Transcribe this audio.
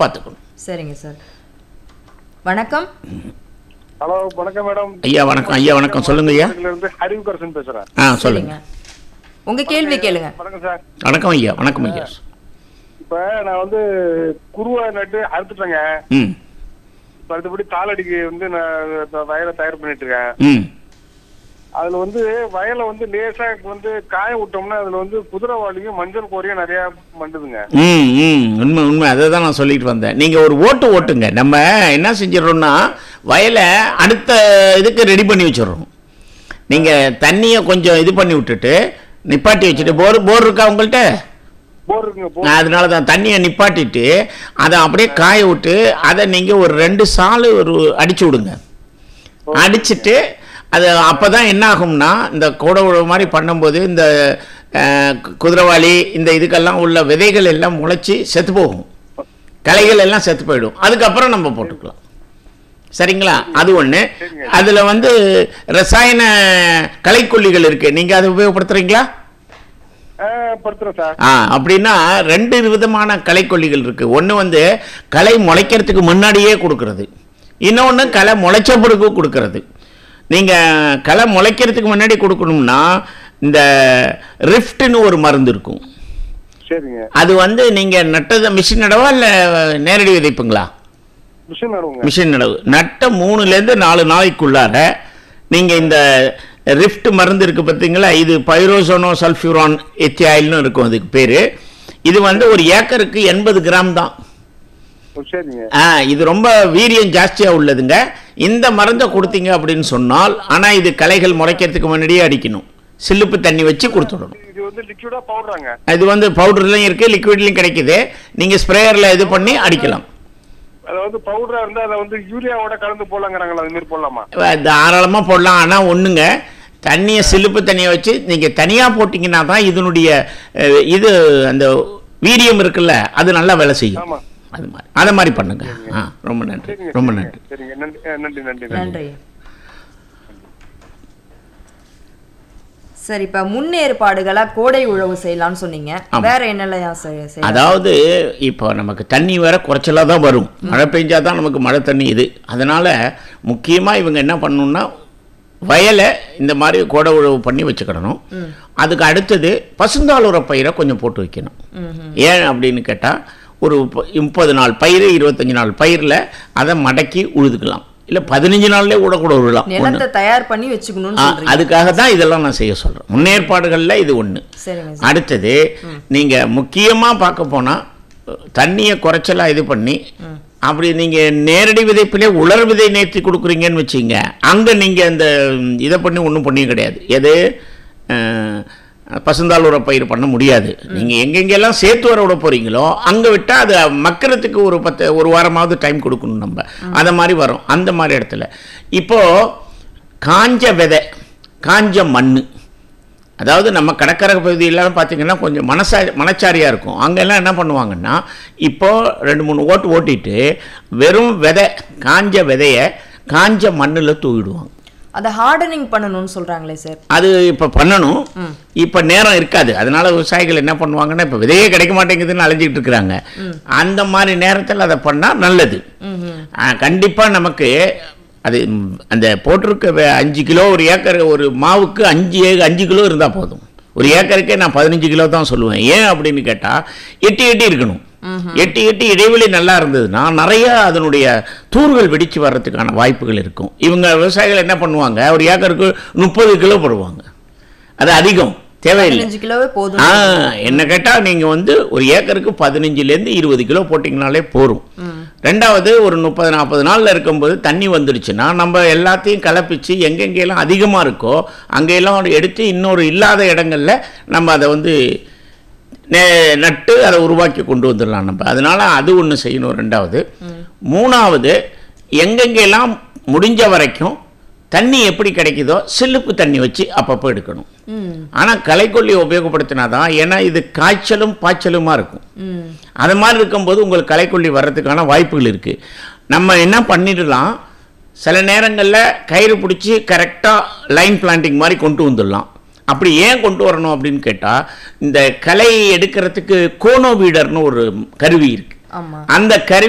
பார்த்துக்கணும் சரிங்க சார் வணக்கம் ஹலோ வணக்கம் மேடம் ஐயா வணக்கம் ஐயா வணக்கம் சொல்லுங்க ஐயா இதுல இருந்து அறிவுக்கரசன் பேசுறேன் ஆ சொல்லுங்க சரிங்க உங்க கேள்வி கேளுங்க வணக்கம் சார் வணக்கம் ஐயா வணக்கம் ஐயா இப்ப நான் வந்து குருவை நட்டு அறுத்துட்டேங்க ம் இப்ப அடுத்தபடி காலடிக்கு வந்து நான் இப்ப வயலை தயார் பண்ணிட்டு இருக்கேன் ம் அதுல வந்து வயலை வந்து லேசா வந்து காய விட்டோம்னா அதுல வந்து குதிரைவாளியும் மஞ்சள் கோரியும் நிறைய மண்டுதுங்க ம் ம் உண்மை உண்மை அதை தான் நான் சொல்லிட்டு வந்தேன் நீங்கள் ஒரு ஓட்டு ஓட்டுங்க நம்ம என்ன செஞ்சிடறோம்னா வயலை அடுத்த இதுக்கு ரெடி பண்ணி வச்சிடுறோம் நீங்கள் தண்ணியை கொஞ்சம் இது பண்ணி விட்டுட்டு நிப்பாட்டி வச்சுட்டு போர் போர் இருக்கா உங்கள்கிட்ட போர் இருக்குங்க போர் நான் அதனால தான் தண்ணியை நிப்பாட்டிட்டு அதை அப்படியே காய விட்டு அதை நீங்கள் ஒரு ரெண்டு சாலு ஒரு அடிச்சு விடுங்க அடிச்சிட்டு அது அப்போ தான் என்ன ஆகும்னா இந்த கோடை உழவு மாதிரி பண்ணும்போது இந்த அஹ், கு- குதிரைவாளி இந்த இதுக்கெல்லாம் உள்ள விதைகள் எல்லாம் முளைச்சி செத்து போகும் களைகள் எல்லாம் செத்து போயிடும் அதுக்கப்புறம் நம்ம போட்டுக்கலாம் சரிங்களா அது ஒன்று அதில் வந்து ரசாயன களைக்கொல்லிகள் இருக்குது நீங்கள் அதை உபயோகப்படுத்துகிறீங்களா ஆஹ் படுத்துறேன் சார் ஆ அப்படின்னா ரெண்டு விதமான களைக்கொல்லிகள் இருக்கு ஒன்று வந்து களை முளைக்கிறதுக்கு முன்னாடியே கொடுக்கறது இன்னொன்று களை முளைச்ச பிறகு கொடுக்கறது நீங்கள் களை முளைக்கிறதுக்கு முன்னாடி கொடுக்கணும்னா இந்த ரிஃப்ட்னு ஒரு மருந்து இருக்கும் சரிங்க அது வந்து நீங்கள் நட்டதை மிஷின் நடவா இல்லை நேரடி விதைப்புங்களா மிஷின் நடுவுங்க மிஷின் நடவு நட்ட மூணுலேருந்து நாலு நாளைக்குள்ளார நீங்கள் இந்த ரிஃப்ட் மருந்து இருக்குது பார்த்தீங்களா இது பைரோசோனோ சல்ஃபியூரான் எத்தியாயில்னு இருக்கும் அதுக்கு பேர் இது வந்து ஒரு ஏக்கருக்கு எண்பது கிராம் தான் ஓ, சரிங்க ஆ இது ரொம்ப வீரியம் ஜாஸ்தியாக உள்ளதுங்க இந்த மருந்தை கொடுத்தீங்க அப்படின்னு சொன்னால் ஆனால் இது களைகள் முளைக்கிறதுக்கு முன்னாடியே அடிக்கணும் சில்லுப்பு தண்ணி வச்சு கொடுத்துடணும் இது வந்து லிக்விடா பவுடராங்க இது வந்து பவுடர்லையும் இருக்குது லிக்விட்லையும் கிடைக்குது நீங்கள் ஸ்ப்ரேயரில் இது பண்ணி அடிக்கலாம் அதாவது பவுடரா இருந்தா அதை வந்து யூரியாவோட கலந்து போடலாங்கிறாங்களா அது மாதிரி போடலாமா தாராளமாக போடலாம் ஆனால் ஒன்றுங்க தண்ணியை சிலுப்பு தண்ணியை வச்சு நீங்கள் தனியாக போட்டிங்கன்னா தான் இதனுடைய அஹ், இது அந்த வீரியம் இருக்குல்ல அது நல்லா வேலை செய்யும் ஆமா. அது மாதிரி அதை மாதிரி பண்ணுங்க ஆ ரொம்ப நன்றி சரிங்க ரொம்ப சரிங்க. நன்றி சரிங்க நன்றி அஹ், நன்றி நன்றி நன்றி நன்றி சரி இப்ப முன்னேற்பாடுகளா கோடை உழவு செய்யலாம்னு சொன்னீங்க ஆமா. வேற என்னெல்லாம் செய்ய- செய்யலாம் அதாவது இப்போ நமக்கு தண்ணி வேற குறைச்சலாக தான் வரும் மழை பெஞ்சா தான் நமக்கு மழை தண்ணி இது அதனால் முக்கியமாக இவங்க என்ன பண்ணணும்னா வயலை இந்த மாதிரி கோடை உழவு பண்ணி வச்சுக்கிடணும் அதுக்கு அடுத்தது பசுந்தாளுர பயிரை கொஞ்சம் போட்டு வைக்கணும் ஏன் அப்படின்னு கேட்டால் ஒரு ப- முப்பது நாள் பயிர் இருபத்தஞ்சி நாள் பயிரில் அதை மடக்கி உழுதுக்கலாம் இல்லை பதினஞ்சு நாள்லேயே கூட கூட உழலாம் ஒன்று நிலத்தை தயார் பண்ணி வச்சுக்கணும்னு சொல்றீங்க அதுக்காக தான் இதெல்லாம் நான் செய்ய சொல்கிறேன் முன்னேற்பாடுகளில் இது ஒன்று சரிங்க சார் அடுத்தது நீங்க முக்கியமா பார்க்க போனா தண்ணியை குறைச்சலா இது பண்ணி அப்படி நீங்க நேரடி விதைப்பிலே உலர் விதை நேர்த்தி கொடுக்குறீங்கன்னு வச்சுங்க அங்க நீங்க அந்த ம், இதை பண்ணி ஒன்றும் பண்ணியும் கிடையாது எது அஹ், பசுந்தாள் உர பயிர் பண்ண முடியாது நீங்க எங்கெங்கெல்லாம் சேர்த்து வர விட போறீங்களோ அங்க விட்டா அது மக்கறதுக்கு ஒரு பத்து ஒரு வாரமாவது டைம் கொடுக்கணும் நம்ம அதை மாதிரி வரும் அந்த மாதிரி இடத்துல இப்போ காஞ்ச விதை காஞ்ச மண்ணு அதாவது நம்ம கடற்கரை பகுதியெல்லாம் பார்த்தீங்கன்னா கொஞ்சம் மனசா மனச்சாரியாக இருக்கும் அங்கெல்லாம் என்ன பண்ணுவாங்கன்னா இப்போ ரெண்டு மூணு ஓட்டு ஓட்டிட்டு வெறும் விதை காஞ்ச விதைய காஞ்ச மண்ணில் தூவிடுவாங்க அதை ஹார்டனிங் பண்ணணும்னு சொல்றாங்களே சார் அது இப்போ பண்ணணும் இப்போ நேரம் இருக்காது அதனால விவசாயிகள் என்ன பண்ணுவாங்கன்னா இப்போ விதையே கிடைக்க மாட்டேங்குதுன்னு அலைஞ்சிக்கிட்டு இருக்கிறாங்க அந்த மாதிரி நேரத்தில் அதை பண்ணால் நல்லது கண்டிப்பாக நமக்கு அது ம், அந்த போட்டிருக்க வே- அஞ்சு கிலோ ஒரு ஏக்கர் ஒரு மாவுக்கு அஞ்சு ஏ- அஞ்சு கிலோ இருந்தால் போதும் ஒரு ஏக்கருக்கே நான் பதினஞ்சு கிலோ தான் சொல்லுவேன் ஏன் அப்படின்னு கேட்டால் எட்டி எட்டி இருக்கணும் எட்டி எட்டி இடைவெளி நல்லா இருந்ததுன்னா நிறைய அதனுடைய தூர்கள் வெடிச்சு வர்றதுக்கான வாய்ப்புகள் இருக்கும் இவங்க விவசாயிகள் என்ன பண்ணுவாங்க ஒரு ஏக்கருக்கு முப்பது கிலோ போடுவாங்க அது அதிகம் தேவையில்லை பதினஞ்சு கிலோவே போதும் ஆ என்ன கேட்டால் நீங்கள் வந்து ஒரு ஏக்கருக்கு பதினஞ்சுலேருந்து இருபது கிலோ போட்டிங்கனாலே போரும் ரெண்டாவது ஒரு முப்பது நாற்பது நாளில் இருக்கும்போது தண்ணி வந்துடுச்சுன்னா நம்ம எல்லாத்தையும் கலப்பிச்சு எங்கெங்கெல்லாம் அதிகமாக இருக்கோ அங்கெல்லாம் எடுத்து இன்னொரு இல்லாத இடங்கள்ல நம்ம அதை வந்து நே- நட்டு அதை உருவாக்கி கொண்டு வந்துடலாம் நம்ம அதனால அது ஒன்று செய்யணும் ரெண்டாவது மூணாவது எங்கெங்கெல்லாம் முடிஞ்ச வரைக்கும் தண்ணி எப்படி கிடைக்குதோ சில்லுப்பு தண்ணி வச்சு அப்பப்போ எடுக்கணும் ம் ஆனால் களைக்கொல்லி உபயோகப்படுத்தினா தான் ஏன்னா இது காய்ச்சலும் பாய்ச்சலுமா இருக்கும் ம் அது மாதிரி இருக்கும்போது உங்களுக்கு களைக்கொல்லி வர்றதுக்கான வாய்ப்புகள் இருக்குது நம்ம என்ன பண்ணிடலாம் சில நேரங்களில் கயிறு பிடிச்சி கரெக்டாக லைன் பிளான்டிங் மாதிரி கொண்டு வந்துடலாம் அப்படி ஏன் கொண்டு வரணும் அப்படின்னு கேட்டால் இந்த களை எடுக்கிறதுக்கு கோனோ வீடர்னு ஒரு கருவி இருக்குது ஆமா அந்த கருவி